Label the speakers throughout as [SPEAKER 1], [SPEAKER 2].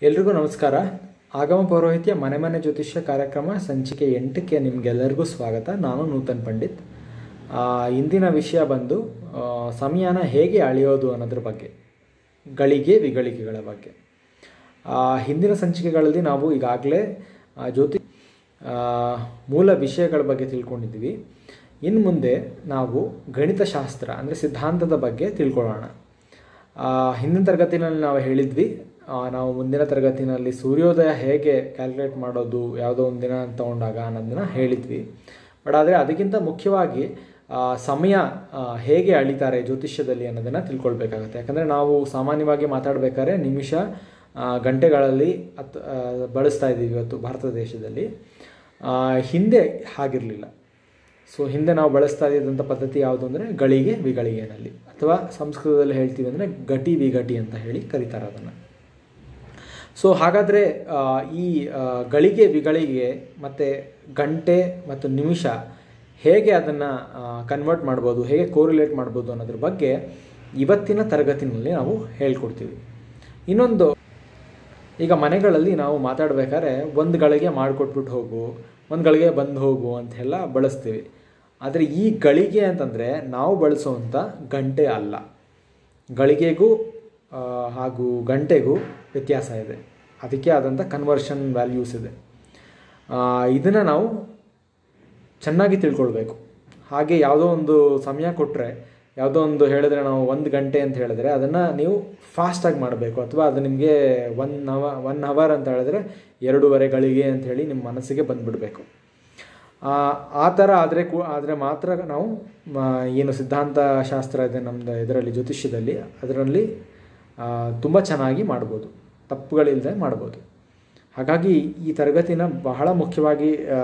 [SPEAKER 1] ಎಲ್ರಿಗೂ ನಮಸ್ಕಾರ ಆಗಮ ಪೌರೋಹಿತ್ಯ ಮನೆ ಮನೆ ಜ್ಯೋತಿಷ್ಯ ಕಾರ್ಯಕ್ರಮ ಸಂಚಿಕೆ ಎಂಟಕ್ಕೆ ನಿಮಗೆಲ್ಲರಿಗೂ ಸ್ವಾಗತ ನಾನು ನೂತನ್ ಪಂಡಿತ್ ಆ, ಇಂದಿನ ವಿಷಯ ಬಂದು ಆ, ಸಮಯನ ಹೇಗೆ ಅಳೆಯೋದು ಅನ್ನೋದ್ರ ಬಗ್ಗೆ ಗಳಿಗೆ ವಿಗಳಿಗೆಗಳ ಬಗ್ಗೆ ಆ, ಹಿಂದಿನ ಸಂಚಿಕೆಗಳಲ್ಲಿ ನಾವು ಈಗಾಗಲೇ ಆ, ಜ್ಯೋತಿ ಆ, ಮೂಲ ವಿಷಯಗಳ ಬಗ್ಗೆ ತಿಳ್ಕೊಂಡಿದ್ದೀವಿ ಇನ್ನು ಮುಂದೆ ನಾವು ಗಣಿತಶಾಸ್ತ್ರ ಅಂದರೆ ಸಿದ್ಧಾಂತದ ಬಗ್ಗೆ ತಿಳ್ಕೊಳ್ಳೋಣ ಆ, ಹಿಂದಿನ ತರಗತಿನಲ್ಲಿ ನಾವು ಹೇಳಿದ್ವಿ ಆ, ನಾವು ಮುಂದಿನ ತರಗತಿನಲ್ಲಿ ಸೂರ್ಯೋದಯ ಹೇಗೆ ಕ್ಯಾಲ್ಕುಲೇಟ್ ಮಾಡೋದು ಯಾವುದೋ ಒಂದು ದಿನ ತಗೊಂಡಾಗ ಅನ್ನೋದನ್ನ ಹೇಳಿದ್ವಿ ಬಟ್ ಆದರೆ ಅದಕ್ಕಿಂತ ಮುಖ್ಯವಾಗಿ ಆ, ಸಮಯ ಆ, ಹೇಗೆ ಅಳಿತಾರೆ ಜ್ಯೋತಿಷ್ಯದಲ್ಲಿ ಅನ್ನೋದನ್ನು ತಿಳ್ಕೊಳ್ಬೇಕಾಗತ್ತೆ ಯಾಕಂದರೆ ನಾವು ಸಾಮಾನ್ಯವಾಗಿ ಮಾತಾಡಬೇಕಾದ್ರೆ ನಿಮಿಷ ಆ, ಗಂಟೆಗಳಲ್ಲಿ ಅತ್ ಆ, ಬಳಸ್ತಾ ಇದ್ದೀವಿ ಇವತ್ತು ಭಾರತ ದೇಶದಲ್ಲಿ ಆ, ಹಿಂದೆ ಹಾಗಿರಲಿಲ್ಲ ಸೊ ಹಿಂದೆ ನಾವು ಬಳಸ್ತಾ ಇದ್ದಂಥ ಪದ್ಧತಿ ಯಾವುದು ಅಂದರೆ ಗಳಿಗೆ ವಿಗಳಿಗೆನಲ್ಲಿ ಅಥವಾ ಸಂಸ್ಕೃತದಲ್ಲಿ ಹೇಳ್ತೀವಿ ಅಂದರೆ ಗಟಿ ವಿಗಟಿ ಅಂತ ಹೇಳಿ ಕರೀತಾರೆ ಅದನ್ನು ಸೊ ಹಾಗಾದರೆ ಈ ಆ, ಗಳಿಗೆ ವಿಗಳಿಗೆ ಮತ್ತು ಗಂಟೆ ಮತ್ತು ನಿಮಿಷ ಹೇಗೆ ಅದನ್ನು ಕನ್ವರ್ಟ್ ಮಾಡ್ಬೋದು ಹೇಗೆ ಕೋರಿಲೇಟ್ ಮಾಡ್ಬೋದು ಅನ್ನೋದ್ರ ಬಗ್ಗೆ ಇವತ್ತಿನ ತರಗತಿನಲ್ಲಿ ನಾವು ಹೇಳ್ಕೊಡ್ತೀವಿ ಇನ್ನೊಂದು ಈಗ ಮನೆಗಳಲ್ಲಿ ನಾವು ಮಾತಾಡಬೇಕಾದ್ರೆ ಒಂದು ಗಳಿಗೆ ಮಾಡಿಕೊಟ್ಬಿಟ್ಟು ಹೋಗು ಒಂದು ಗಳಿಗೆ ಬಂದು ಹೋಗು ಅಂತೆಲ್ಲ ಬಳಸ್ತೀವಿ ಆದರೆ ಈ ಗಳಿಗೆ ಅಂತಂದರೆ ನಾವು ಬಳಸುವಂಥ ಗಂಟೆ ಅಲ್ಲ ಗಳಿಗೆಗೂ ಆ, ಹಾಗೂ ಗಂಟೆಗೂ ವ್ಯತ್ಯಾಸ ಇದೆ ಅದಕ್ಕೆ ಆದಂಥ ಕನ್ವರ್ಷನ್ ವ್ಯಾಲ್ಯೂಸ್ ಇದೆ ಇದನ್ನು ನಾವು ಚೆನ್ನಾಗಿ ತಿಳ್ಕೊಳ್ಬೇಕು ಹಾಗೆ ಯಾವುದೋ ಒಂದು ಸಮಯ ಕೊಟ್ಟರೆ ಯಾವುದೋ ಒಂದು ಹೇಳಿದ್ರೆ ನಾವು ಒಂದು ಗಂಟೆ ಅಂತ ಹೇಳಿದ್ರೆ ಅದನ್ನು ನೀವು ಫಾಸ್ಟಾಗಿ ಮಾಡಬೇಕು ಅಥವಾ ಅದು ನಿಮಗೆ ಒನ್ ಅವ ಒನ್ ಅವರ್ ಅಂತ ಹೇಳಿದ್ರೆ ಎರಡೂವರೆ ಗಳಿಗೆ ಅಂತ ಹೇಳಿ ನಿಮ್ಮ ಮನಸ್ಸಿಗೆ ಬಂದುಬಿಡಬೇಕು ಆ ಥರ ಆದರೆ ಕೂ ಆದರೆ ಮಾತ್ರ ನಾವು ಮ, ಏನು ಸಿದ್ಧಾಂತ ಶಾಸ್ತ್ರ ಇದೆ ನಮ್ಮದು ಇದರಲ್ಲಿ ಜ್ಯೋತಿಷ್ಯದಲ್ಲಿ ಅದರಲ್ಲಿ ತುಂಬ ಚೆನ್ನಾಗಿ ಮಾಡ್ಬೋದು ತಪ್ಪುಗಳಿಲ್ಲದೆ ಮಾಡ್ಬೋದು ಹಾಗಾಗಿ ಈ ತರಗತಿನ ಬಹಳ ಮುಖ್ಯವಾಗಿ ಆ,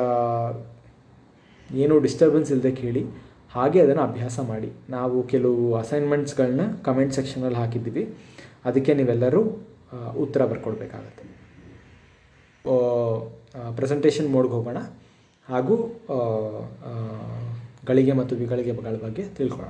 [SPEAKER 1] ಏನು ಡಿಸ್ಟರ್ಬೆನ್ಸ್ ಇಲ್ಲದೆ ಕೇಳಿ ಹಾಗೆ ಅದನ್ನು ಅಭ್ಯಾಸ ಮಾಡಿ ನಾವು ಕೆಲವು ಅಸೈನ್ಮೆಂಟ್ಸ್ಗಳನ್ನ ಕಮೆಂಟ್ ಸೆಕ್ಷನಲ್ಲಿ ಹಾಕಿದ್ದೀವಿ ಅದಕ್ಕೆ ನೀವೆಲ್ಲರೂ ಆ, ಉತ್ತರ ಬರ್ಕೊಳ್ಬೇಕಾಗತ್ತೆ ಪ್ರೆಸೆಂಟೇಷನ್ ಮೋಡ್ಗೆ ಹೋಗೋಣ ಹಾಗೂ ಆ, ಆ, ಗಳಿಗೆ ಮತ್ತು ವಿಗಳಿಗೆಗಳ ಬಗ್ಗೆ ತಿಳ್ಕೊಳ್ಳೋಣ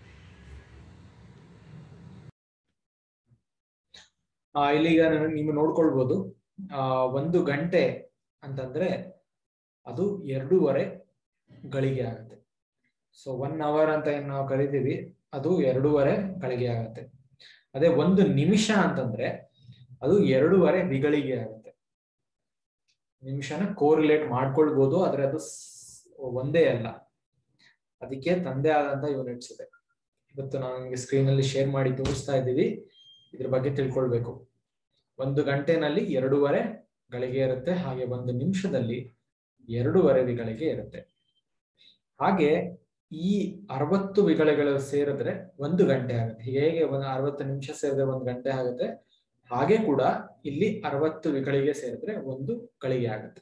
[SPEAKER 1] ಆ, ಇಲ್ಲೀಗ ನಾನು- ನೀವು ನೋಡ್ಕೊಳ್ಬೋದು ಆ, ಒಂದು ಗಂಟೆ ಅಂತಂದ್ರೆ ಅದು ಎರಡೂವರೆ ಗಳಿಗೆ ಆಗುತ್ತೆ ಸೊ ಒನ್ ಅವರ್ ಅಂತ ಏನ್ ನಾವು ಕರಿತೀವಿ ಅದು ಎರಡೂವರೆ ಗಳಿಗೆ ಆಗುತ್ತೆ ಅದೇ ಒಂದು ನಿಮಿಷ ಅಂತಂದ್ರೆ ಅದು ಎರಡೂವರೆ ವಿಗಳಿಗೆ ಆಗುತ್ತೆ ನಿಮಿಷನ ಕೋರಿಲೇಟ್ ಮಾಡ್ಕೊಳ್ಬೋದು ಆದ್ರೆ ಅದು ಸ್- ಒಂದೇ ಅಲ್ಲ ಅದಕ್ಕೆ ತಂದೆ ಆದಂತ ಯೂನಿಟ್ಸ್ ಇದೆ ಇವತ್ತು ನಾವು ನಿಮಗೆ ಸ್ಕ್ರೀನ್ ಅಲ್ಲಿ ಶೇರ್ ಮಾಡಿ ತೋರಿಸ್ತಾ ಇದ್ದೀವಿ ಇದ್ರ ಬಗ್ಗೆ ತಿಳ್ಕೊಳ್ಬೇಕು ಒಂದು ಗಂಟೆನಲ್ಲಿ ಎರಡೂವರೆ ಗಳಿಗೆ ಇರುತ್ತೆ ಹಾಗೆ ಒಂದು ನಿಮಿಷದಲ್ಲಿ ಎರಡೂವರೆ ವಿಗಳಿಗೆ ಇರುತ್ತೆ ಹಾಗೆ ಈ ಅರವತ್ತು ವಿಗಳಿಗಳು ಸೇರಿದ್ರೆ ಒಂದು ಗಂಟೆ ಆಗುತ್ತೆ ಹೇಗೆ ಒಂದು ಅರವತ್ತು ನಿಮಿಷ ಸೇರಿದ್ರೆ ಒಂದು ಗಂಟೆ ಆಗುತ್ತೆ ಹಾಗೆ ಕೂಡ ಇಲ್ಲಿ ಅರವತ್ತು ವಿಗಳಿಗೆ ಸೇರಿದ್ರೆ ಒಂದು ಗಳಿಗೆ ಆಗುತ್ತೆ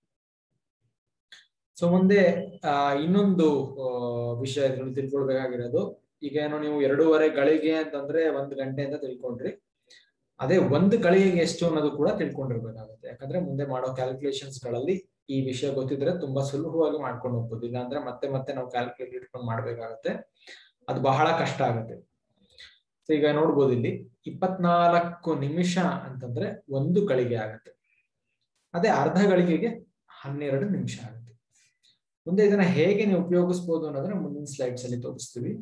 [SPEAKER 1] ಸೊ ಮುಂದೆ ಆ, ಇನ್ನೊಂದು ಆ, ವಿಷಯ ಇದ್ರಲ್ಲಿ ತಿಳ್ಕೊಳ್ಬೇಕಾಗಿರೋದು ಈಗ ಏನೋ ನೀವು ಎರಡೂವರೆ ಗಳಿಗೆ ಅಂತಂದ್ರೆ ಒಂದು ಗಂಟೆ ಅಂತ ತಿಳ್ಕೊಂಡ್ರಿ ಅದೇ ಒಂದು ಗಳಿಗೆಗೆ ಎಷ್ಟು ಅನ್ನೋದು ಕೂಡ ತಿಳ್ಕೊಂಡಿರ್ಬೇಕಾಗುತ್ತೆ ಯಾಕಂದ್ರೆ ಮುಂದೆ ಮಾಡೋ ಕ್ಯಾಲ್ಕುಲೇಷನ್ಸ್ ಗಳಲ್ಲಿ ಈ ವಿಷಯ ಗೊತ್ತಿದ್ರೆ ತುಂಬಾ ಸುಲಭವಾಗಿ ಮಾಡ್ಕೊಂಡು ಹೋಗ್ಬೋದು ಇಲ್ಲಾಂದ್ರೆ ಮತ್ತೆ ಮತ್ತೆ ನಾವು ಕ್ಯಾಲ್ಕುಲೇಟ್ ಇಟ್ಕೊಂಡು ಮಾಡ್ಬೇಕಾಗತ್ತೆ ಅದು ಬಹಳ ಕಷ್ಟ ಆಗುತ್ತೆ ಸೊ ಈಗ ನೋಡ್ಬೋದು ಇಲ್ಲಿ ಇಪ್ಪತ್ನಾಲ್ಕು ನಿಮಿಷ ಅಂತಂದ್ರೆ ಒಂದು ಗಳಿಗೆ ಆಗುತ್ತೆ ಅದೇ ಅರ್ಧ ಗಳಿಗೆಗೆ ಹನ್ನೆರಡು ನಿಮಿಷ ಆಗುತ್ತೆ ಮುಂದೆ ಇದನ್ನ ಹೇಗೆ ನೀವು ಉಪಯೋಗಿಸ್ಬೋದು ಅನ್ನೋದನ್ನ ಮುಂದಿನ ಸ್ಲೈಡ್ಸ್ ಅಲ್ಲಿ ತೋರಿಸ್ತೀವಿ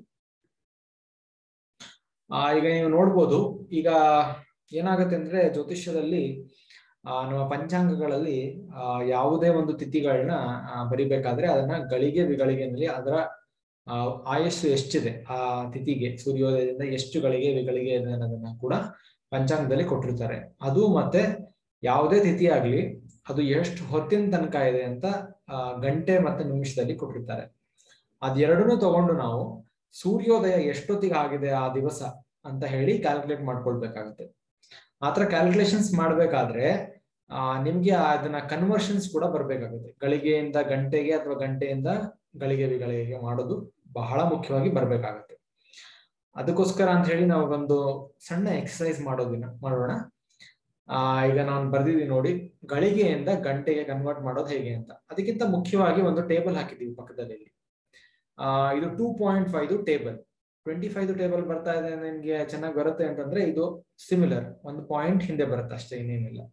[SPEAKER 1] ಆ ಈಗ ನೀವು ನೋಡ್ಬೋದು ಈಗ ಏನಾಗುತ್ತೆ ಅಂದ್ರೆ ಜ್ಯೋತಿಷ್ಯದಲ್ಲಿ ಆ, ನಮ್ಮ ಪಂಚಾಂಗಗಳಲ್ಲಿ ಆ, ಯಾವುದೇ ಒಂದು ತಿಥಿಗಳನ್ನ ಆ, ಬರಿಬೇಕಾದ್ರೆ ಅದನ್ನ ಗಳಿಗೆ ವಿಗಳಿಗೆನಲ್ಲಿ ಅದರ ಆ, ಆಯಸ್ಸು ಎಷ್ಟಿದೆ ಆ ತಿಥಿಗೆ ಸೂರ್ಯೋದಯದಿಂದ ಎಷ್ಟು ಗಳಿಗೆ ವಿಗಳಿಗೆ ಇದೆ ಅನ್ನೋದನ್ನ ಕೂಡ ಪಂಚಾಂಗದಲ್ಲಿ ಕೊಟ್ಟಿರ್ತಾರೆ ಅದು ಮತ್ತೆ ಯಾವುದೇ ತಿಥಿ ಆಗ್ಲಿ ಅದು ಎಷ್ಟು ಹೊತ್ತಿನ ತನಕ ಇದೆ ಅಂತ ಆ, ಗಂಟೆ ಮತ್ತೆ ನಿಮಿಷದಲ್ಲಿ ಕೊಟ್ಟಿರ್ತಾರೆ ಅದೆರಡನ್ನೂ ತಗೊಂಡು ನಾವು ಸೂರ್ಯೋದಯ ಎಷ್ಟೊತ್ತಿಗೆ ಆಗಿದೆ ಆ ದಿವಸ ಅಂತ ಹೇಳಿ ಕ್ಯಾಲ್ಕುಲೇಟ್ ಮಾಡ್ಕೊಳ್ಬೇಕಾಗತ್ತೆ ಆತರ ಕ್ಯಾಲ್ಕುಲೇಷನ್ಸ್ ಮಾಡ್ಬೇಕಾದ್ರೆ ಆ, ನಿಮ್ಗೆ ಅದನ್ನ ಕನ್ವರ್ಷನ್ಸ್ ಕೂಡ ಬರ್ಬೇಕಾಗುತ್ತೆ ಗಳಿಗೆಯಿಂದ ಗಂಟೆಗೆ ಅಥವಾ ಗಂಟೆಯಿಂದ ಗಳಿಗೆ ವಿಗಳಿಗೆ ಮಾಡೋದು ಬಹಳ ಮುಖ್ಯವಾಗಿ ಬರ್ಬೇಕಾಗತ್ತೆ ಅದಕ್ಕೋಸ್ಕರ ಅಂತ ಹೇಳಿ ನಾವು ಒಂದು ಸಣ್ಣ ಎಕ್ಸಸೈಸ್ ಮಾಡೋದಿನ ಮಾಡೋಣ ಆ ಈಗ ನಾನು ಬರ್ದಿದ್ದೀನಿ ನೋಡಿ ಗಳಿಗೆಯಿಂದ ಗಂಟೆಗೆ ಕನ್ವರ್ಟ್ ಮಾಡೋದು ಹೇಗೆ ಅಂತ ಅದಕ್ಕಿಂತ ಮುಖ್ಯವಾಗಿ ಒಂದು ಟೇಬಲ್ ಹಾಕಿದ್ದೀವಿ ಪಕ್ಕದಲ್ಲಿ ಇಲ್ಲಿ. ಆ ಇದು two point five table twenty five table ಬರ್ತಾ ಇದೆ ನಿಮ್ಗೆ ಚೆನ್ನಾಗಿ ಬರುತ್ತೆ ಅಂತಂದ್ರೆ ಇದು ಸಿಮಿಲರ್ ಒಂದು ಪಾಯಿಂಟ್ ಹಿಂದೆ ಬರುತ್ತೆ ಅಷ್ಟೇ ಇನ್ನೇನಿಲ್ಲ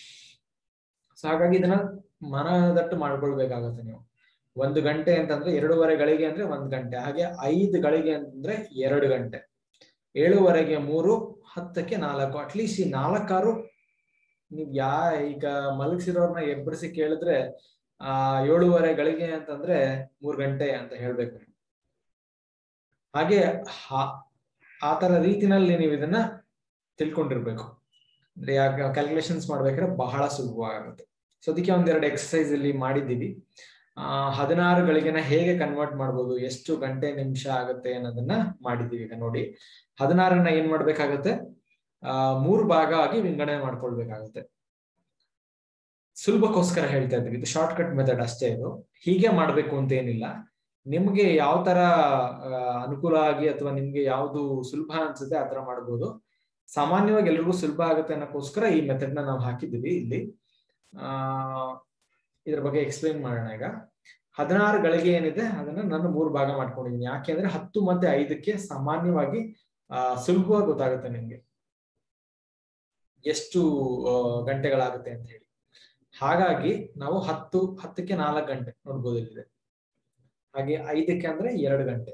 [SPEAKER 1] ಸೊ ಹಾಗಾಗಿ ಇದನ್ನ ಮನದಟ್ಟು ಮಾಡ್ಕೊಳ್ಬೇಕಾಗತ್ತೆ ನೀವು ಒಂದು ಗಂಟೆ ಅಂತಂದ್ರೆ ಎರಡೂವರೆ ಗಳಿಗೆ ಅಂದ್ರೆ ಒಂದ್ ಗಂಟೆ ಹಾಗೆ ಐದು ಗಳಿಗೆ ಅಂತಂದ್ರೆ ಎರಡು ಗಂಟೆ ಏಳುವರೆಗೆ ಮೂರು ಹತ್ತಕ್ಕೆ ನಾಲ್ಕು ಅಟ್ಲೀಸ್ಟ್ ಈ ನಾಲ್ಕಾರು ನೀವ್ ಯಾ ಈಗ ಮಲಗಿಸಿರೋರ್ನ ಎಬ್ಬರಿಸಿ ಕೇಳಿದ್ರೆ ಆ ಏಳುವರೆ ಗಳಿಗೆ ಅಂತಂದ್ರೆ ಮೂರ್ ಗಂಟೆ ಅಂತ ಹೇಳ್ಬೇಕು ನೀವು ಹಾಗೆ ಆ ತರ ರೀತಿನಲ್ಲಿ ನೀವು ಇದನ್ನ ತಿಳ್ಕೊಂಡಿರ್ಬೇಕು ಅಂದ್ರೆ ಯಾಕೆ ಕ್ಯಾಲ್ಕುಲೇಷನ್ಸ್ ಮಾಡ್ಬೇಕಾದ್ರೆ ಬಹಳ ಸುಲಭವಾಗುತ್ತೆ ಸೊ ಅದಕ್ಕೆ ಒಂದೆರಡು ಎಕ್ಸಸೈಸ್ ಇಲ್ಲಿ ಮಾಡಿದ್ದೀವಿ ಆ ಹದಿನಾರು ಗಳಿಗೆನ ಹೇಗೆ ಕನ್ವರ್ಟ್ ಮಾಡ್ಬೋದು ಎಷ್ಟು ಗಂಟೆ ನಿಮಿಷ ಆಗುತ್ತೆ ಅನ್ನೋದನ್ನ ಮಾಡಿದ್ದೀವಿ ಈಗ ನೋಡಿ ಹದಿನಾರನ್ನ ಏನ್ ಮಾಡ್ಬೇಕಾಗತ್ತೆ ಆ ಮೂರು ಭಾಗ ಆಗಿ ವಿಂಗಡಣೆ ಮಾಡ್ಕೊಳ್ಬೇಕಾಗತ್ತೆ ಸುಲಭಕ್ಕೋಸ್ಕರ ಹೇಳ್ತಾ ಇದ್ವಿ ಇದು ಶಾರ್ಟ್ ಕಟ್ ಮೆಥಡ್ ಅಷ್ಟೇ ಇದು ಹೀಗೆ ಮಾಡ್ಬೇಕು ಅಂತ ಏನಿಲ್ಲ ನಿಮ್ಗೆ ಯಾವ ತರ ಅನುಕೂಲ ಆಗಿ ಅಥವಾ ನಿಮ್ಗೆ ಯಾವ್ದು ಸುಲಭ ಅನ್ಸುತ್ತೆ ಆತರ ಮಾಡ್ಬೋದು ಸಾಮಾನ್ಯವಾಗಿ ಎಲ್ರಿಗೂ ಸುಲಭ ಆಗುತ್ತೆ ಅನ್ನೋಕ್ಕೋಸ್ಕರ ಈ ಮೆಥಡ್ ನ ನಾವು ಹಾಕಿದ್ದೀವಿ ಇಲ್ಲಿ ಆ ಇದ್ರ ಬಗ್ಗೆ ಎಕ್ಸ್ಪ್ಲೈನ್ ಮಾಡೋಣ ಈಗ ಹದಿನಾರು ಗಳಿಗೆ ಏನಿದೆ ಅದನ್ನ ನಾನು ಮೂರು ಭಾಗ ಮಾಡ್ಕೊಂಡಿದ್ದೀನಿ ಯಾಕೆ ಅಂದ್ರೆ ಹತ್ತು ಮತ್ತೆ ಐದಕ್ಕೆ ಸಾಮಾನ್ಯವಾಗಿ ಆ ಸುಲಭವಾಗಿ ಗೊತ್ತಾಗುತ್ತೆ ನಿಮ್ಗೆ ಎಷ್ಟು ಗಂಟೆಗಳಾಗುತ್ತೆ ಅಂತ ಹೇಳಿ ಹಾಗಾಗಿ ನಾವು ಹತ್ತು ಹತ್ತಕ್ಕೆ ನಾಲ್ಕು ಗಂಟೆ ನೋಡ್ಬೋದು ಇಲ್ಲಿದೆ ಹಾಗೆ ಐದಕ್ಕೆ ಅಂದ್ರೆ ಎರಡು ಗಂಟೆ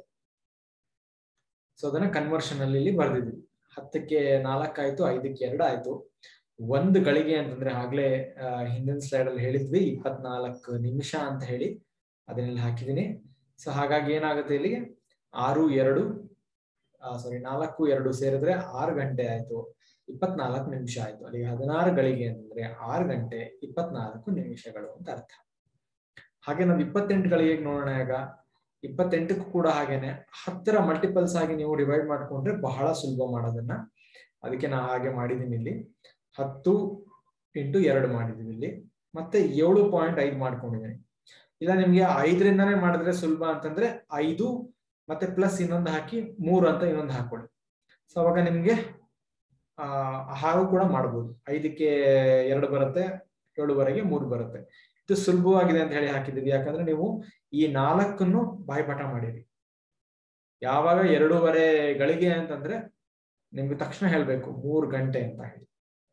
[SPEAKER 1] ಸೊ ಅದನ್ನ ಕನ್ವರ್ಷನ್ ಅಲ್ಲಿ ಇಲ್ಲಿ ಬರ್ದಿದ್ವಿ ಹತ್ತಕ್ಕೆ ನಾಲ್ಕಾಯ್ತು ಐದಕ್ಕೆ ಎರಡು ಆಯ್ತು ಒಂದು ಗಳಿಗೆ ಅಂತಂದ್ರೆ ಆಗ್ಲೇ ಹಿಂದಿನ ಸ್ಲೈಡ್ ಅಲ್ಲಿ ಹೇಳಿದ್ವಿ ಇಪ್ಪತ್ನಾಲ್ಕು ನಿಮಿಷ ಅಂತ ಹೇಳಿ ಅದನ್ನೆಲ್ಲ ಹಾಕಿದೀನಿ ಸೊ ಹಾಗಾಗಿ ಏನಾಗುತ್ತೆ ಇಲ್ಲಿ ಆರು ಎರಡು ಸಾರಿ ನಾಲ್ಕು ಎರಡು ಸೇರಿದ್ರೆ ಆರು ಗಂಟೆ ಆಯ್ತು ಇಪ್ಪತ್ನಾಲ್ಕು ನಿಮಿಷ ಆಯ್ತು ಅಲ್ಲಿಗೆ ಹದಿನಾರು ಗಳಿಗೆ ಅಂತಂದ್ರೆ ಆರು ಗಂಟೆ ಇಪ್ಪತ್ನಾಲ್ಕು ನಿಮಿಷಗಳು ಅಂತ ಅರ್ಥ ಹಾಗೆ ನಾವು ಇಪ್ಪತ್ತೆಂಟು ಗಳಿಗೆ ನೋಡೋಣ ಈಗ ಇಪ್ಪತ್ತೆಂಟಕ್ಕೂ ಕೂಡ ಹಾಗೇನೆ ಹತ್ತರ ಮಲ್ಟಿಪಲ್ಸ್ ಆಗಿ ನೀವು ಡಿವೈಡ್ ಮಾಡ್ಕೊಂಡ್ರೆ ಬಹಳ ಸುಲಭ ಮಾಡೋದನ್ನ ಅದಕ್ಕೆ ನಾ ಹಾಗೆ ಮಾಡಿದೀನಿ ಇಲ್ಲಿ ಹತ್ತು ಇಂಟು ಎರಡು ಮಾಡಿದೀವಿ ಇಲ್ಲಿ ಮತ್ತೆ ಏಳು ಪಾಯಿಂಟ್ ಐದು ಮಾಡ್ಕೊಂಡಿದ್ದೀನಿ ಇಲ್ಲ ನಿಮ್ಗೆ ಐದರಿಂದಾನೇ ಮಾಡಿದ್ರೆ ಸುಲಭ ಅಂತಂದ್ರೆ ಐದು ಮತ್ತೆ ಪ್ಲಸ್ ಇನ್ನೊಂದು ಹಾಕಿ ಮೂರು ಅಂತ ಇನ್ನೊಂದು ಹಾಕೊಳ್ಳಿ ಸೊ ಅವಾಗ ನಿಮ್ಗೆ ಆ ಹಾಗೂ ಕೂಡ ಮಾಡ್ಬೋದು ಐದಕ್ಕೆ ಎರಡು ಬರುತ್ತೆ ಏಳುವರೆಗೆ ಮೂರು ಬರುತ್ತೆ ಇದು ಸುಲಭವಾಗಿದೆ ಅಂತ ಹೇಳಿ ಹಾಕಿದ್ದೀವಿ ಯಾಕಂದ್ರೆ ನೀವು ಈ ನಾಲ್ಕನ್ನು ಬಾಯ್ಪಾಠ ಮಾಡಿರಿ ಯಾವಾಗ ಎರಡೂವರೆ ಗಳಿಗೆ ಅಂತಂದ್ರೆ ನಿಮ್ಗೆ ತಕ್ಷಣ ಹೇಳ್ಬೇಕು ಮೂರು ಗಂಟೆ ಅಂತ ಹೇಳಿ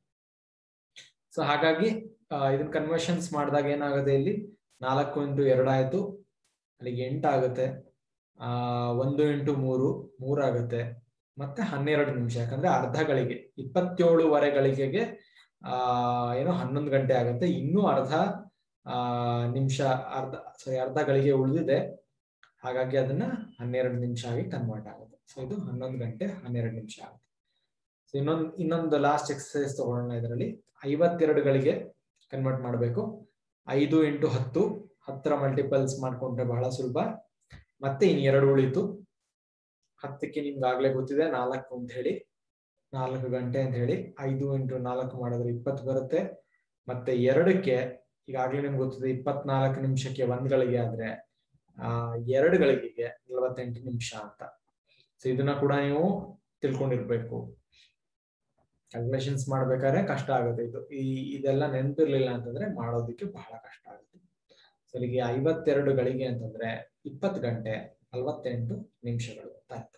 [SPEAKER 1] ಸೊ ಹಾಗಾಗಿ ಇದನ್ನ ಕನ್ವರ್ಷನ್ಸ್ ಮಾಡಿದಾಗ ಏನಾಗುತ್ತೆ ಇಲ್ಲಿ ನಾಲ್ಕು ಇಂಟು ಎರಡು ಆಯ್ತು ಅಲ್ಲಿಗೆ ಎಂಟಾಗುತ್ತೆ ಆ ಒಂದು ಇಂಟು ಮೂರು ಮೂರಾಗುತ್ತೆ ಮತ್ತೆ ಹನ್ನೆರಡು ನಿಮಿಷ ಯಾಕಂದ್ರೆ ಅರ್ಧ ಗಳಿಗೆ ಇಪ್ಪತ್ತೇಳುವರೆ ಗಳಿಗೆಗೆ ಆ ಏನೋ ಹನ್ನೊಂದು ಗಂಟೆ ಆಗುತ್ತೆ ಇನ್ನೂ ಅರ್ಧ ಆ ನಿಮಿಷ ಅರ್ಧ ಸಾರಿ ಅರ್ಧ ಗಳಿಗೆ ಉಳಿದಿದೆ ಹಾಗಾಗಿ ಅದನ್ನ ಹನ್ನೆರಡು ನಿಮಿಷ ಆಗಿ ಕನ್ವರ್ಟ್ ಆಗುತ್ತೆ ಸೊ ಇದು ಹನ್ನೊಂದು ಗಂಟೆ ಹನ್ನೆರಡು ನಿಮಿಷ ಆಗುತ್ತೆ ಸೊ ಇನ್ನೊಂದು ಇನ್ನೊಂದು ಲಾಸ್ಟ್ ಎಕ್ಸಸೈಸ್ ತಗೊಳ್ಳೋಣ ಇದರಲ್ಲಿ ಐವತ್ತೆರಡು ಗಳಿಗೆ ಕನ್ವರ್ಟ್ ಮಾಡಬೇಕು ಐದು ಇಂಟು ಹತ್ತು ಹತ್ತರ ಮಲ್ಟಿಪಲ್ಸ್ ಮಾಡ್ಕೊಂಡ್ರೆ ಬಹಳ ಸುಲಭ ಮತ್ತೆ ಇನ್ ಎರಡು ಉಳಿತು ಹತ್ತಕ್ಕೆ ನಿಮ್ಗೆ ಆಗ್ಲೇ ಗೊತ್ತಿದೆ ನಾಲ್ಕು ಅಂತ ಹೇಳಿ ನಾಲ್ಕು ಗಂಟೆ ಅಂತ ಹೇಳಿ ಐದು ಇಂಟು ನಾಲ್ಕು ಮಾಡಿದ್ರೆ ಇಪ್ಪತ್ತು ಬರುತ್ತೆ ಮತ್ತೆ ಎರಡಕ್ಕೆ ಈಗಾಗ್ಲೇ ನಿಮ್ಗೆ ಗೊತ್ತಿದೆ ಇಪ್ಪತ್ನಾಲ್ಕು ನಿಮಿಷಕ್ಕೆ ಒಂದ್ ಗಳಿಗೆ ಆದ್ರೆ ಆ ಎರಡು ಗಳಿಗೆಗೆ ನಲವತ್ತೆಂಟು ನಿಮಿಷ ಅಂತ ಸೊ ಇದನ್ನ ಕೂಡ ನೀವು ತಿಳ್ಕೊಂಡಿರ್ಬೇಕು ಕ್ಯಾಲ್ಕುಲೇಷನ್ಸ್ ಮಾಡ್ಬೇಕಾದ್ರೆ ಕಷ್ಟ ಆಗುತ್ತೆ ಇದು ಈ ಇದೆಲ್ಲ ನೆನಪಿರ್ಲಿಲ್ಲ ಅಂತಂದ್ರೆ ಮಾಡೋದಕ್ಕೆ ಬಹಳ ಕಷ್ಟ ಆಗುತ್ತೆ ಸೊ ಇಲ್ಲಿಗೆ ಐವತ್ತೆರಡು ಗಳಿಗೆ ಅಂತಂದ್ರೆ ಇಪ್ಪತ್ತು ಗಂಟೆ ನಲ್ವತ್ತೆಂಟು ನಿಮಿಷಗಳು ಅಂತ ಅರ್ಥ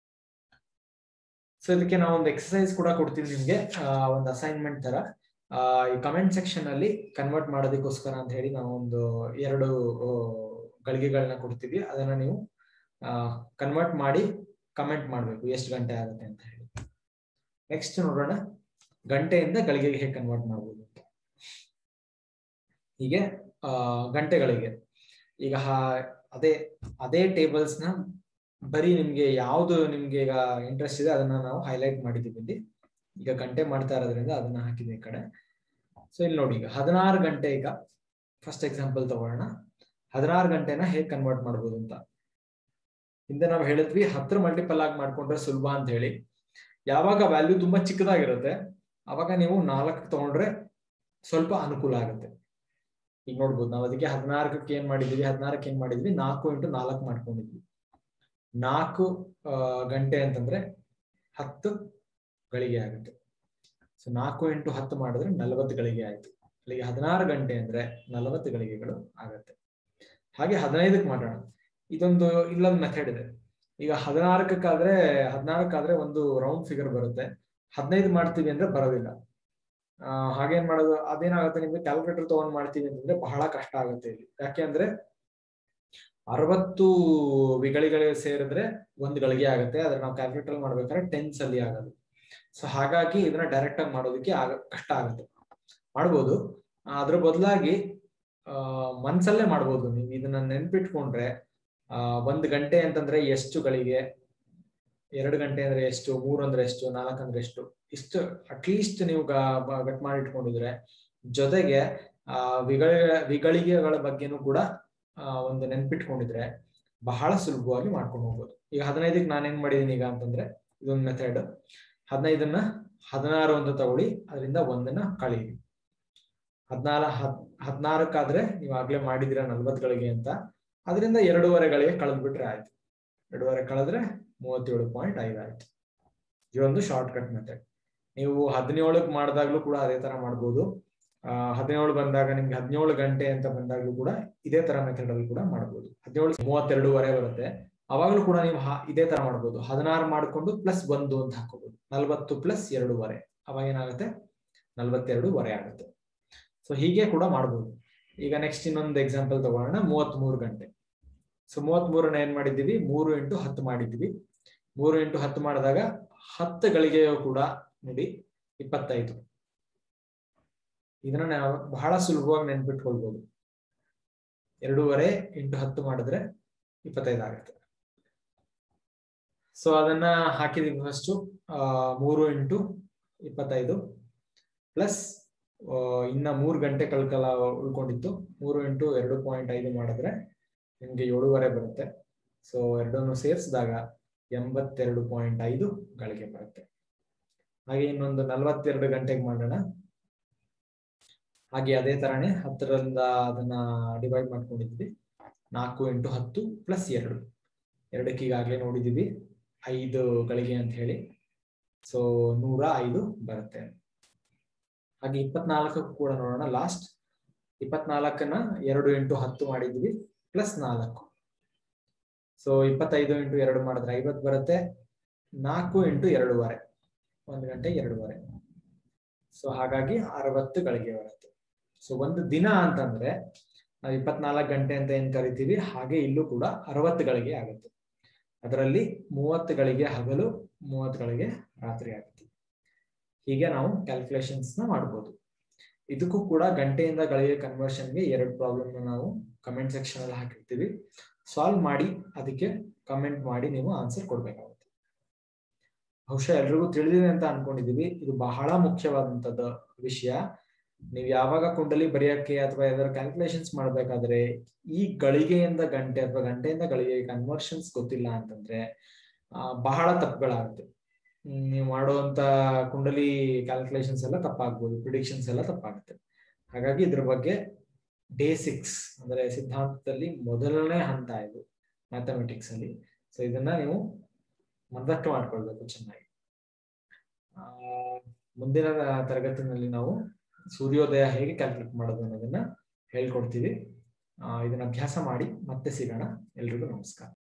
[SPEAKER 1] ಸೊ ಇದಕ್ಕೆ ನಾವು ಒಂದು ಎಕ್ಸಸೈಸ್ ಕೂಡ ಕೊಡ್ತೀವಿ ನಿಮ್ಗೆ ಒಂದು ಅಸೈನ್ಮೆಂಟ್ ತರ ಈ ಕಮೆಂಟ್ ಸೆಕ್ಷನ್ ಅಲ್ಲಿ ಕನ್ವರ್ಟ್ ಮಾಡೋದಕ್ಕೋಸ್ಕರ ಅಂತ ಹೇಳಿ ನಾವು ಒಂದು ಎರಡು ಗಳಿಗೆಗಳನ್ನ ಕೊಡ್ತೀವಿ ಅದನ್ನ ನೀವು ಕನ್ವರ್ಟ್ ಮಾಡಿ ಕಮೆಂಟ್ ಮಾಡಬೇಕು ಎಷ್ಟು ಗಂಟೆ ಆಗುತ್ತೆ ಅಂತ ಹೇಳಿ ನೆಕ್ಸ್ಟ್ ನೋಡೋಣ ಗಂಟೆಯಿಂದ ಗಳಿಗೆಗೆ ಹೇಗೆ ಕನ್ವರ್ಟ್ ಮಾಡ್ಬೋದು ಅಂತ ಹೀಗೆ ಆ ಗಂಟೆಗಳಿಗೆ ಈಗ ಅದೇ ಅದೇ ಟೇಬಲ್ಸ್ ನ ಬರೀ ನಿಮ್ಗೆ ಯಾವ್ದು ನಿಮ್ಗೆ ಈಗ ಇಂಟ್ರೆಸ್ಟ್ ಇದೆ ಅದನ್ನ ನಾವು ಹೈಲೈಟ್ ಮಾಡಿದೀವಿ ಇಲ್ಲಿ ಈಗ ಗಂಟೆ ಮಾಡ್ತಾ ಇರೋದ್ರಿಂದ ಅದನ್ನ ಹಾಕಿದೆ ಈ ಕಡೆ ಸೊ ಇಲ್ಲಿ ನೋಡಿ ಈಗ ಹದಿನಾರು ಗಂಟೆ ಈಗ ಫಸ್ಟ್ ಎಕ್ಸಾಂಪಲ್ ತಗೊಳ್ಳೋಣ ಹದಿನಾರು ಗಂಟೆನ ಹೇಗೆ ಕನ್ವರ್ಟ್ ಮಾಡ್ಬೋದು ಅಂತ ಹಿಂದೆ ನಾವು ಹೇಳಿದ್ವಿ ಹತ್ರ ಮಲ್ಟಿಪಲ್ ಆಗಿ ಮಾಡ್ಕೊಂಡ್ರೆ ಸುಲಭ ಅಂತ ಹೇಳಿ ಯಾವಾಗ ವ್ಯಾಲ್ಯೂ ತುಂಬಾ ಚಿಕ್ಕದಾಗಿರುತ್ತೆ ಅವಾಗ ನೀವು ನಾಲ್ಕು ತಗೊಂಡ್ರೆ ಸ್ವಲ್ಪ ಅನುಕೂಲ ಆಗುತ್ತೆ ಈಗ ನೋಡ್ಬೋದು ನಾವು ಅದಕ್ಕೆ ಹದಿನಾಲ್ಕಕ್ಕೆ ಏನ್ ಮಾಡಿದ್ವಿ ಹದಿನಾರಕ್ಕೆ ಏನ್ ಮಾಡಿದ್ವಿ ನಾಲ್ಕು ಇಂಟು ನಾಲ್ಕು ಮಾಡ್ಕೊಂಡಿದ್ವಿ ನಾಲ್ಕು ಗಂಟೆ ಅಂತಂದ್ರೆ ಹತ್ತು ಗಳಿಗೆ ಆಗುತ್ತೆ ಸೊ ನಾಲ್ಕು ಇಂಟು ಹತ್ತು ಮಾಡಿದ್ರೆ ನಲವತ್ತು ಗಳಿಗೆ ಆಯ್ತು ಅಲ್ಲಿಗೆ ಹದಿನಾರು ಗಂಟೆ ಅಂದ್ರೆ ನಲವತ್ತು ಗಳಿಗೆಗಳು ಆಗತ್ತೆ ಹಾಗೆ ಹದಿನೈದಕ್ಕೆ ಮಾಡೋಣ ಇದೊಂದು ಇಲ್ಲೊಂದು ಮೆಥಡ್ ಇದೆ ಈಗ ಹದಿನಾಲ್ಕಕ್ಕಾದ್ರೆ ಹದಿನಾಲ್ಕಾದ್ರೆ ಒಂದು ರೌಂಡ್ ಫಿಗರ್ ಬರುತ್ತೆ ಹದಿನೈದು ಮಾಡ್ತೀವಿ ಅಂದ್ರೆ ಬರೋದಿಲ್ಲ ಆ, ಹಾಗೇನ್ ಮಾಡೋದು ಅದೇನಾಗುತ್ತೆ ನಿಮ್ಗೆ ಕ್ಯಾಲ್ಕುಲೇಟರ್ ತಗೊಂಡ್ ಮಾಡ್ತೀವಿ ಅಂತಂದ್ರೆ ಬಹಳ ಕಷ್ಟ ಆಗುತ್ತೆ ಇಲ್ಲಿ ಯಾಕೆ ಅಂದ್ರೆ ಅರವತ್ತು ವಿಗಳಿಗಳಿಗೆ ಸೇರಿದ್ರೆ ಒಂದು ಗಳಿಗೆ ಆಗುತ್ತೆ ಆದ್ರೆ ನಾವು ಕ್ಯಾಲ್ಕುಲೇಟರ್ ಮಾಡ್ಬೇಕಾದ್ರೆ ಟೆನ್ಸ್ ಅಲ್ಲಿ ಆಗೋದು ಸೊ ಹಾಗಾಗಿ ಇದನ್ನ ಡೈರೆಕ್ಟ್ ಆಗಿ ಮಾಡೋದಕ್ಕೆ ಆಗ ಕಷ್ಟ ಆಗುತ್ತೆ ಮಾಡ್ಬೋದು ಆ, ಅದ್ರ ಬದಲಾಗಿ ಆ ಮನ್ಸಲ್ಲೇ ಮಾಡ್ಬೋದು ನೀವು ಇದನ್ನ ನೆನ್ಪಿಟ್ಕೊಂಡ್ರೆ ಆ ಒಂದ್ ಗಂಟೆ ಅಂತಂದ್ರೆ ಎಷ್ಟು ಗಳಿಗೆ ಎರಡು ಗಂಟೆ ಅಂದ್ರೆ ಎಷ್ಟು ಮೂರು ಅಂದ್ರೆ ಎಷ್ಟು ನಾಲ್ಕು ಅಂದ್ರೆ ಎಷ್ಟು ಇಷ್ಟು ಅಟ್ಲೀಸ್ಟ್ ನೀವು ಗ- ಬ- ಗಟ್ ಮಾಡಿ ಇಟ್ಕೊಂಡಿದ್ರೆ ಜೊತೆಗೆ ಆ ವಿಗಳ ವಿಗಳಿಗೆಗಳ ಬಗ್ಗೆನೂ ಕೂಡ ಆ, ಒಂದು ನೆನ್ಪಿಟ್ಕೊಂಡಿದ್ರೆ ಬಹಳ ಸುಲಭವಾಗಿ ಮಾಡ್ಕೊಂಡು ಹೋಗ್ಬೋದು ಈಗ ಹದಿನೈದಕ್ಕೆ ನಾನೇನ್ ಮಾಡಿದೀನಿ ಈಗ ಅಂತಂದ್ರೆ ಇದೊಂದು ಮೆಥಡ್ ಹದಿನೈದನ್ನ ಹದಿನಾರು ಅಂತ ತಗೊಳ್ಳಿ ಅದರಿಂದ ಒಂದನ್ನ ಕಳೀರಿ ಹದಿನಾಲ ಹದ್ ಹದಿನಾರಕ್ಕಾದ್ರೆ ನೀವು ಆಗ್ಲೇ ಮಾಡಿದಿರ ನಲ್ವತ್ಗಳಿಗೆ ಅಂತ ಅದರಿಂದ ಎರಡೂವರೆಗಳಿಗೆ ಕಳೆದ್ಬಿಟ್ರೆ ಆಯ್ತು ಎರಡೂವರೆ ಕಳೆದ್ರೆ ಮೂವತ್ತೇಳು ಪಾಯಿಂಟ್ ಐದು ಆಯ್ತು ಇದೊಂದು ಶಾರ್ಟ್ ಕಟ್ ಮೆಥಡ್ ನೀವು ಹದಿನೇಳಕ್ ಮಾಡಿದಾಗ್ಲೂ ಕೂಡ ಅದೇ ತರ ಮಾಡ್ಬೋದು ಆ ಹದಿನೇಳು ಬಂದಾಗ ನಿಮ್ಗೆ ಹದಿನೇಳು ಗಂಟೆ ಅಂತ ಬಂದಾಗ್ಲೂ ಕೂಡ ಇದೇ ತರ ಮೆಥಡ್ ಅಲ್ಲಿ ಕೂಡ ಮಾಡ್ಬೋದು ಹದಿನೇಳು ಮೂವತ್ತೆರಡೂವರೆ ಬರುತ್ತೆ ಅವಾಗ್ಲೂ ಕೂಡ ನೀವು ಹ- ಇದೇ ತರ ಮಾಡ್ಬೋದು ಹದಿನಾರು ಮಾಡ್ಕೊಂಡು ಪ್ಲಸ್ ಒಂದು ಅಂತ ಹಾಕೋಬಹುದು ನಲ್ವತ್ತು ಪ್ಲಸ್ ಎರಡೂವರೆ ಅವಾಗ ಏನಾಗುತ್ತೆ ನಲ್ವತ್ತೆರಡೂವರೆ ಆಗುತ್ತೆ ಸೊ ಹೀಗೆ ಕೂಡ ಮಾಡ್ಬೋದು ಈಗ ನೆಕ್ಸ್ಟ್ ಇನ್ನೊಂದು ಎಕ್ಸಾಂಪಲ್ ತಗೊಳ್ಳೋಣ ಮೂವತ್ತ್ ಮೂರು ಗಂಟೆ ಸೊ ಮೂವತ್ತ್ ಮೂರನ್ನ ಏನ್ ಮಾಡಿದ್ದೀವಿ ಮೂರು ಇಂಟು ಹತ್ತು ಮಾಡಿದ್ದೀವಿ ಮೂರು ಇಂಟು ಹತ್ತು ಮಾಡಿದಾಗ ಹತ್ತು ಗಳಿಗೆಯೂ ಕೂಡ ನೋಡಿ ಇಪ್ಪತ್ತೈದು ಇದನ್ನ ನಾವು ಬಹಳ ಸುಲಭವಾಗಿ ನೆನ್ಪಿಟ್ಕೊಳ್ಬಹುದು ಎರಡೂವರೆ ಇಂಟು ಹತ್ತು ಮಾಡಿದ್ರೆ ಇಪ್ಪತ್ತೈದು ಆಗುತ್ತೆ ಸೊ ಅದನ್ನ ಹಾಕಿದೀವಿ ಫಸ್ಟು ಮೂರು ಇಂಟು ಇಪ್ಪತ್ತೈದು ಪ್ಲಸ್ ಇನ್ನ ಮೂರು ಗಂಟೆ ಕಳ್ಕಲ ಉಳ್ಕೊಂಡಿತ್ತು ಮೂರು ಇಂಟು ಎರಡು ಪಾಯಿಂಟ್ ಐದು ಮಾಡಿದ್ರೆ ನಿಮ್ಗೆ ಏಳುವರೆ ಬರುತ್ತೆ ಸೊ ಎರಡನ್ನು ಸೇರಿಸಿದಾಗ ಎಂಬತ್ತೆರಡು ಪಾಯಿಂಟ್ ಐದು ಗಳಿಗೆ ಬರುತ್ತೆ ಹಾಗೆ ಇನ್ನೊಂದು ನಲವತ್ತೆರಡು ಗಂಟೆಗೆ ಮಾಡೋಣ ಹಾಗೆ ಅದೇ ತರನೇ ಹತ್ತರಿಂದ ಅದನ್ನ ಡಿವೈಡ್ ಮಾಡ್ಕೊಂಡಿದ್ವಿ ನಾಲ್ಕು ಇಂಟು ಹತ್ತು ಪ್ಲಸ್ ಎರಡು ಎರಡಕ್ಕೆ ಈಗಾಗಲೇ ನೋಡಿದೀವಿ ಐದು ಗಳಿಗೆ ಅಂತ ಹೇಳಿ ಸೊ ನೂರ ಐದು ಬರುತ್ತೆ ಹಾಗೆ ಇಪ್ಪತ್ನಾಲ್ಕಕ್ಕೂ ಕೂಡ ನೋಡೋಣ ಲಾಸ್ಟ್ ಇಪ್ಪತ್ನಾಲ್ಕನ್ನ ಎರಡು ಇಂಟು ಹತ್ತು ಮಾಡಿದ್ವಿ ಪ್ಲಸ್ ನಾಲ್ಕು ಸೊ ಇಪ್ಪತ್ತೈದು ಇಂಟು ಎರಡು ಮಾಡಿದ್ರೆ ಐವತ್ತು ಬರುತ್ತೆ ನಾಲ್ಕು ಇಂಟು ಎರಡೂವರೆ ಒಂದು ಗಂಟೆ ಎರಡೂವರೆ ಸೊ ಹಾಗಾಗಿ ಅರವತ್ತು ಗಳಿಗೆ ಬರುತ್ತೆ ಸೊ ಒಂದು ದಿನ ಅಂತಂದ್ರೆ ನಾವು ಇಪ್ಪತ್ನಾಲ್ಕು ಗಂಟೆ ಅಂತ ಏನ್ ಕರಿತೀವಿ ಹಾಗೆ ಇಲ್ಲೂ ಕೂಡ ಅರವತ್ತು ಗಳಿಗೆ ಆಗುತ್ತೆ ಅದರಲ್ಲಿ ಮೂವತ್ತು ಗಳಿಗೆ ಹಗಲು ಮೂವತ್ತು ಗಳಿಗೆ ರಾತ್ರಿ ಆಗುತ್ತೆ ಹೀಗೆ ನಾವು ಕ್ಯಾಲ್ಕುಲೇಷನ್ಸ್ ನ ಮಾಡ್ಬೋದು ಇದಕ್ಕೂ ಕೂಡ ಗಂಟೆಯಿಂದ ಗಳಿಗೆ ಕನ್ವರ್ಷನ್ಗೆ ಎರಡು ಪ್ರಾಬ್ಲಮ್ ನಾವು ಕಮೆಂಟ್ ಸೆಕ್ಷನ್ ಅಲ್ಲಿ ಹಾಕಿರ್ತೀವಿ ಸಾಲ್ವ್ ಮಾಡಿ ಅದಕ್ಕೆ ಕಮೆಂಟ್ ಮಾಡಿ ನೀವು ಆನ್ಸರ್ ಕೊಡ್ಬೇಕಾಗುತ್ತೆ ಬಹುಶಃ ಎಲ್ರಿಗೂ ತಿಳಿದಿದೆ ಅಂತ ಅನ್ಕೊಂಡಿದೀವಿ ಇದು ಬಹಳ ಮುಖ್ಯವಾದಂತದ್ದು ವಿಷಯ ನೀವು ಯಾವಾಗ ಕುಂಡಲಿ ಬರೆಯಕ್ಕೆ ಅಥವಾ ಯಾವ್ದಾದ್ರು ಕ್ಯಾಲ್ಕುಲೇಷನ್ಸ್ ಮಾಡ್ಬೇಕಾದ್ರೆ ಈ ಗಳಿಗೆಯಿಂದ ಗಂಟೆ ಅಥವಾ ಗಂಟೆಯಿಂದ ಗಳಿಗೆ ಕನ್ವರ್ಷನ್ಸ್ ಗೊತ್ತಿಲ್ಲ ಅಂತಂದ್ರೆ ಆ, ಬಹಳ ತಪ್ಪುಗಳಾಗುತ್ತೆ ಹ್ಮ್, ನೀವು ಮಾಡುವಂತ ಕುಂಡಲಿ ಕ್ಯಾಲ್ಕುಲೇಷನ್ಸ್ ಎಲ್ಲ ತಪ್ಪಾಗ್ಬೋದು ಪ್ರಿಡಿಕ್ಷನ್ಸ್ ಎಲ್ಲ ತಪ್ಪಾಗುತ್ತೆ ಹಾಗಾಗಿ ಇದ್ರ ಬಗ್ಗೆ ಬೇಸಿಕ್ಸ್ ಅಂದ್ರೆ ಸಿದ್ಧಾಂತದಲ್ಲಿ ಮೊದಲನೇ ಹಂತ ಇದು ಮ್ಯಾಥಮೆಟಿಕ್ಸ್ ಅಲ್ಲಿ ಸೊ ಇದನ್ನ ನೀವು ಮನದಟ್ಟು ಮಾಡ್ಕೊಳ್ಬೇಕು ಚೆನ್ನಾಗಿ ಆ, ಮುಂದಿನ ತರಗತಿನಲ್ಲಿ ನಾವು ಸೂರ್ಯೋದಯ ಹೇಗೆ ಕ್ಯಾಲ್ಕುಲೇಟ್ ಮಾಡೋದು ಅನ್ನೋದನ್ನ ಹೇಳ್ಕೊಡ್ತೀವಿ ಆ, ಇದನ್ನ ಅಭ್ಯಾಸ ಮಾಡಿ ಮತ್ತೆ ಸಿಗೋಣ ಎಲ್ರಿಗೂ ನಮಸ್ಕಾರ